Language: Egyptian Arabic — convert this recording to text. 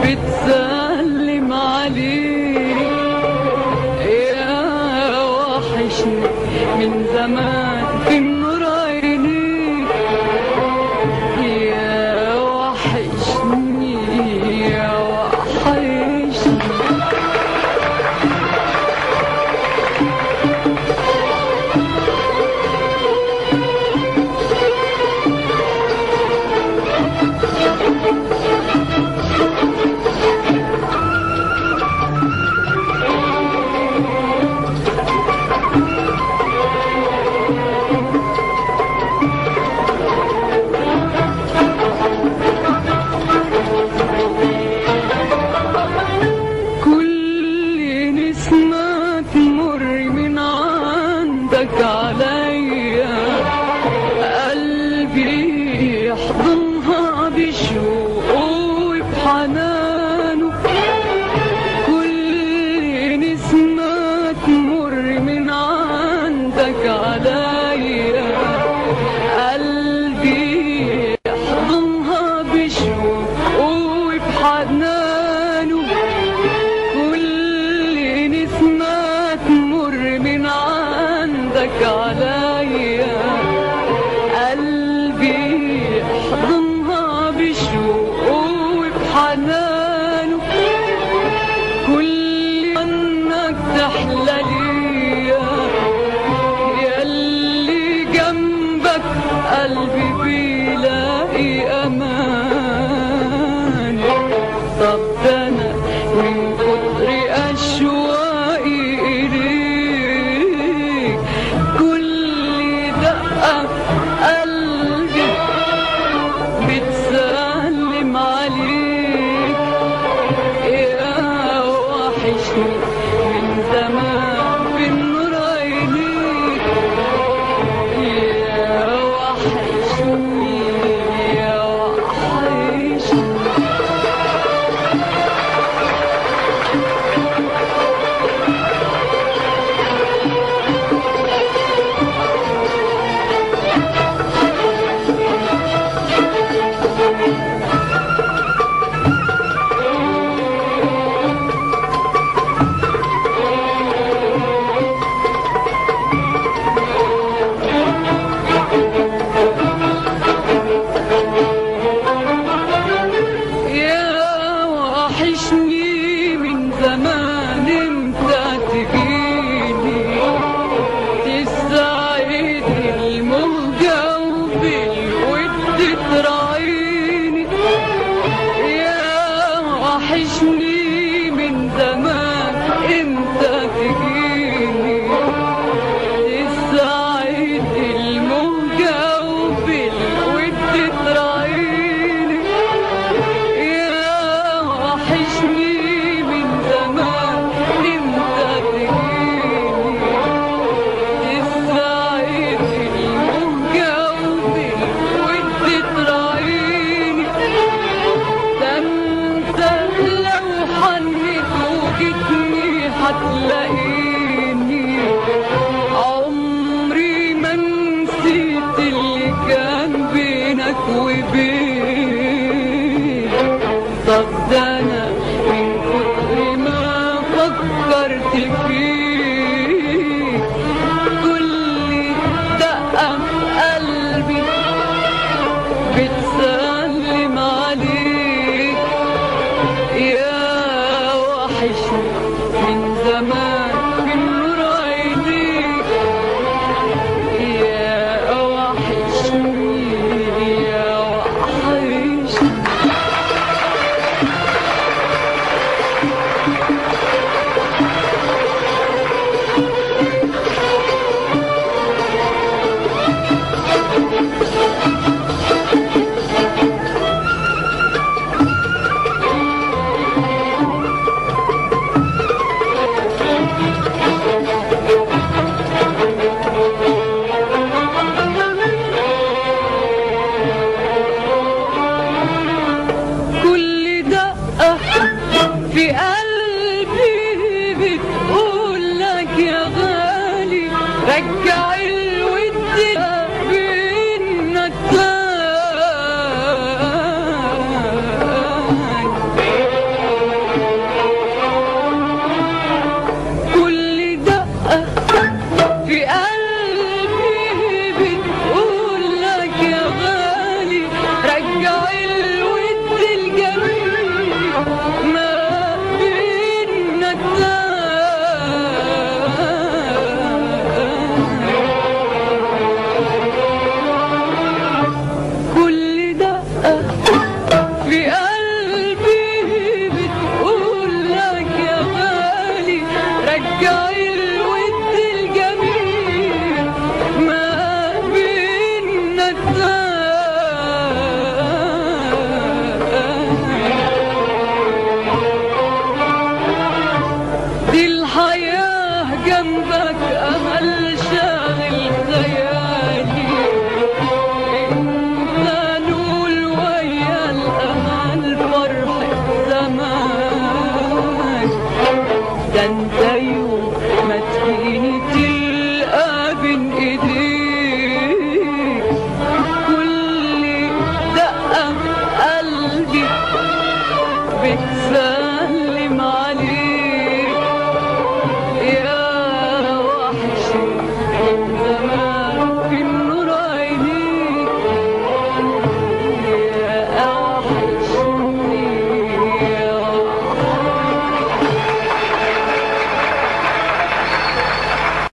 بتسلم عليك يا وحشني من زمان في نور عينيك يا وحشني يا وحشني كل نسمة تمر من عندك عليا قلبي يحضنها بشوقه وبحنانه كل نسمة تمر من عندك عليا قلبي يحضنها بشوقه وبحنانه كل نسمة تمر من عندك عليا قلبي يحضنها بشوقه وبحنانه كل انك تحلى ليا ياللي جنبك قلبي بيلاقي امان طب ده انا من كتر اشواقي اليك كل دقه قلبي بتسلم عليك يا وحشني من زمان بالنور عينيك يا وحشني يا وحشني يا وحشني من زمان امتى تجيني تسعد المهجة وبالود تراعيني يا وحشني من زمان امتى تجيني تسعد المهجة وبالود تراعيني يا وحشني من زمان امتى تجيني تسعد المهجة وبالود تراعيني ده انت لو حنيت وجيتني هتلاقيني عمري ما نسيت اللي كان بينك وبين طب ده انا من كتر ما فكرت فيك كل دقة قلبي بتسلم عليك يا وحشني من زمان من نور عينيك يا وحشني يا وحشني كل دقة في قلبي بتقول لك يا غالي رجع الود بينك تاني ده انت يوم